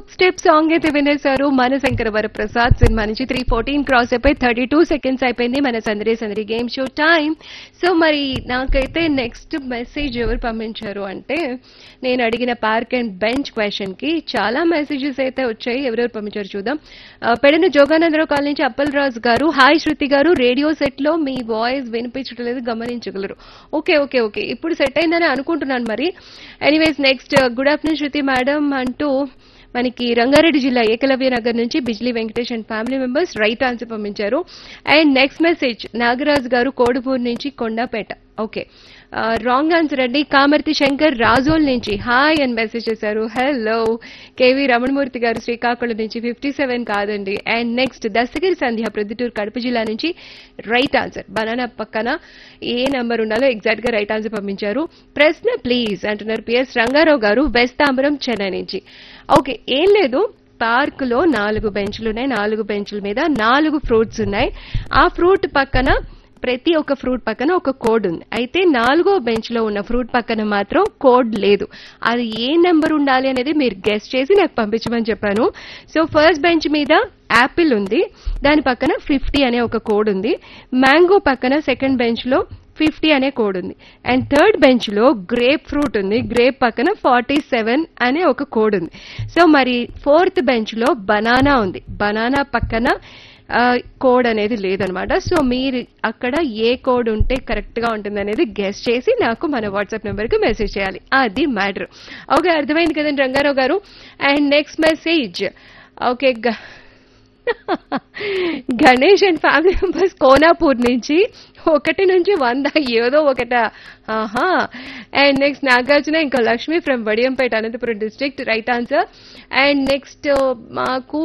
food step song అయితే వినేశారు మన శంకర వరప్రసాద్ సినిమా నుంచి త్రీ ఫోర్టీన్ క్రాస్ అయిపోయి థర్టీ టూ సెకండ్స్ అయిపోయింది మన సందరి సందరి గేమ్ షో టైం సో మరి నాకైతే నెక్స్ట్ మెసేజ్ ఎవరు పంపించారు అంటే నేను అడిగిన పార్క్ అండ్ బెంచ్ క్వశ్చన్ కి చాలా మెసేజెస్ అయితే వచ్చాయి ఎవరెవరు పంపించారు చూద్దాం ఆ, పెడన జోగానందరావు కాలనీ నుంచి అప్పల్ రాజు గారు హాయ్ శృతి గారు రేడియో సెట్ లో మీ వాయిస్ వినిపించట్లేదు గమనించగలరు ఓకే ఓకే ఓకే ఇప్పుడు సెట్ అయిందని అనుకుంటున్నాను మరి anyways next good afternoon Shruti madam అంటూ మనకి రంగారెడ్డి జిల్లా ఏకలవ్య నగర్ నుంచి Bijli Venkatesh and family members right answer పంపించారు and next message Nagaraj garu Kodupur నుంచి కొండాపేట ఓకే రాంగ్ ఆన్సర్ అండి కామర్తి శంకర్ రాజోల్ నుంచి హాయ్ అని మెసేజ్ చేశారు హలో కేవి రమణమూర్తి గారు శ్రీకాకుళం నుంచి ఫిఫ్టీ సెవెన్ కాదండి అండ్ నెక్స్ట్ దస్తగిరి సంధ్య ప్రొద్దుటూరు కడప జిల్లా నుంచి రైట్ ఆన్సర్ బనానా పక్కన ఏ నంబర్ ఉండాలో ఎగ్జాక్ట్ గా రైట్ ఆన్సర్ పంపించారు ప్రశ్న ప్లీజ్ అంటున్నారు పిఎస్ రంగారావు గారు వెస్ట్ తాంబరం చెన్నై నుంచి ఓకే ఏం లేదు పార్క్ లో నాలుగు బెంచ్లు ఉన్నాయి నాలుగు బెంచ్ల మీద నాలుగు ఫ్రూట్స్ ఉన్నాయి ఆ ఫ్రూట్ పక్కన ప్రతి ఒక్క ఫ్రూట్ పక్కన ఒక కోడ్ ఉంది అయితే నాలుగో బెంచ్ లో ఉన్న ఫ్రూట్ పక్కన మాత్రం కోడ్ లేదు అది ఏ నెంబర్ ఉండాలి అనేది మీరు గెస్ట్ చేసి నాకు పంపించమని చెప్పాను సో ఫస్ట్ బెంచ్ మీద యాపిల్ ఉంది దాని పక్కన ఫిఫ్టీ అనే ఒక కోడ్ ఉంది మ్యాంగో పక్కన సెకండ్ బెంచ్ లో ఫిఫ్టీ అనే కోడ్ ఉంది అండ్ థర్డ్ బెంచ్ లో గ్రేప్ ఫ్రూట్ ఉంది గ్రేప్ పక్కన ఫార్టీ సెవెన్ అనే ఒక కోడ్ ఉంది సో మరి ఫోర్త్ బెంచ్ లో బనానా ఉంది బనానా పక్కన ఆ, కోడ్ అనేది లేదనమాట సో మీరు అక్కడ ఏ కోడ్ ఉంటే కరెక్ట్ గా ఉంటుంది అనేది గెస్ట్ చేసి నాకు మన వాట్సాప్ నెంబర్ కి మెసేజ్ చేయాలి అది మ్యాటర్ ఓకే అర్థమైంది కదండి Rangarao garu and next message okay Ganesh and family members Konapur నుంచి ఒకటి నుంచి వంద ఏదో ఒకట ఆహా అండ్ నెక్స్ట్ నాగార్జున ఇంకా Lakshmi from Vadiyampeta Anantapuram district right answer and next మాకు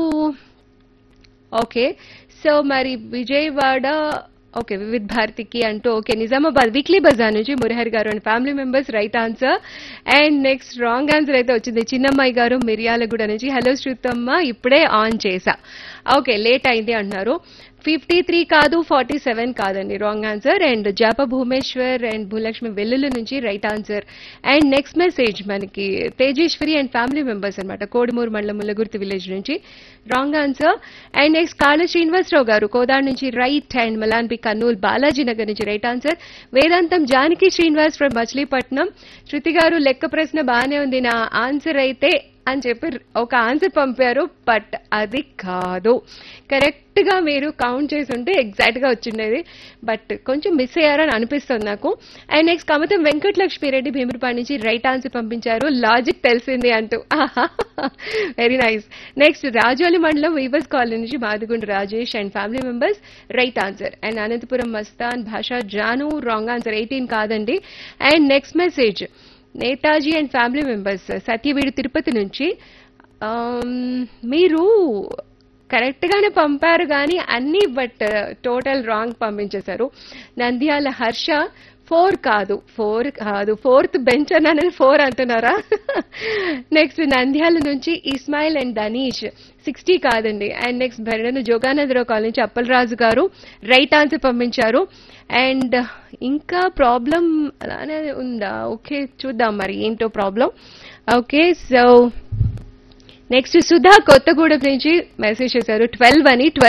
ఓకే సో మరి విజయవాడ ఓకే వివిధ్ భారతికి అంటూ ఓకే నిజామాబాద్ వీక్లీ బజార్ నుంచి Murahari garu and family members right answer and next wrong answer అయితే వచ్చింది చిన్నమ్మాయి గారు మిర్యాలగూడ నుంచి హలో శ్రుతమ్మ ఇప్పుడే ఆన్ చేసా ఓకే లేట్ అయింది అంటున్నారు ఫిఫ్టీ త్రీ కాదు ఫార్టీ సెవెన్ కాదండి wrong answer and Japa Bhumeshwar and Bhulakshmi Vellulli నుంచి right answer and next message మనకి తేజేశ్వరి అండ్ ఫ్యామిలీ మెంబర్స్ అనమాట కోడుమూరు మండలం ముల్లగుర్తి విలేజ్ నుంచి wrong answer and next Kala Srinivasarao garu Kodad నుంచి రైట్ అండ్ మలాన్బి కర్నూలు బాలాజీ నగర్ నుంచి right answer Vedantam Janaki Srinivas from Machilipatnam Shruti garu లెక్క ప్రశ్న బాగానే ఉంది నా ఆన్సర్ అయితే అని చెప్పి ఒక ఆన్సర్ పంపారు బట్ అది కాదు కరెక్ట్ గా మీరు కౌంట్ చేసి ఉంటే ఎగ్జాక్ట్ గా వచ్చిండేది బట్ కొంచెం మిస్ అయ్యారని అనిపిస్తుంది నాకు అండ్ నెక్స్ట్ కమతం వెంకటలక్ష్మిరెడ్డి భీముడిపాడి నుంచి రైట్ ఆన్సర్ పంపించారు లాజిక్ తెలిసింది అంటూ వెరీ నైస్ నెక్స్ట్ రాజోలి మండలం వీవర్స్ కాలనీ నుంచి Madigundu Rajesh and family members right answer and Anantapuram Mastan Bhasha Janu wrong answer eighteen కాదండి and next message Netaji and family members Satyavedu Tirupati నుంచి ఆమ్, మీరు కరెక్ట్ గానే పంపారు కానీ అన్ని బట్ టోటల్ రాంగ్ పంపించేశారు నంద్యాల హర్ష ఫోర్ కాదు ఫోర్ కాదు ఫోర్త్ బెంచ్ అన్నానని ఫోర్ అంటున్నారా నెక్స్ట్ నంద్యాల నుంచి ఇస్మాయిల్ అండ్ దనీష్ సిక్స్టీ కాదండి అండ్ నెక్స్ట్ బెరడను జోగానందరావు కాలనీ నుంచి అప్పలరాజు గారు రైట్ ఆన్సర్ పంపించారు అండ్ ఇంకా ప్రాబ్లం అలానే ఉందా ఓకే చూద్దాం మరి ఏంటో problem okay so next Sudha Kothagudem నుంచి మెసేజ్ చేశారు ట్వెల్వ్ అని ట్వెల్వ్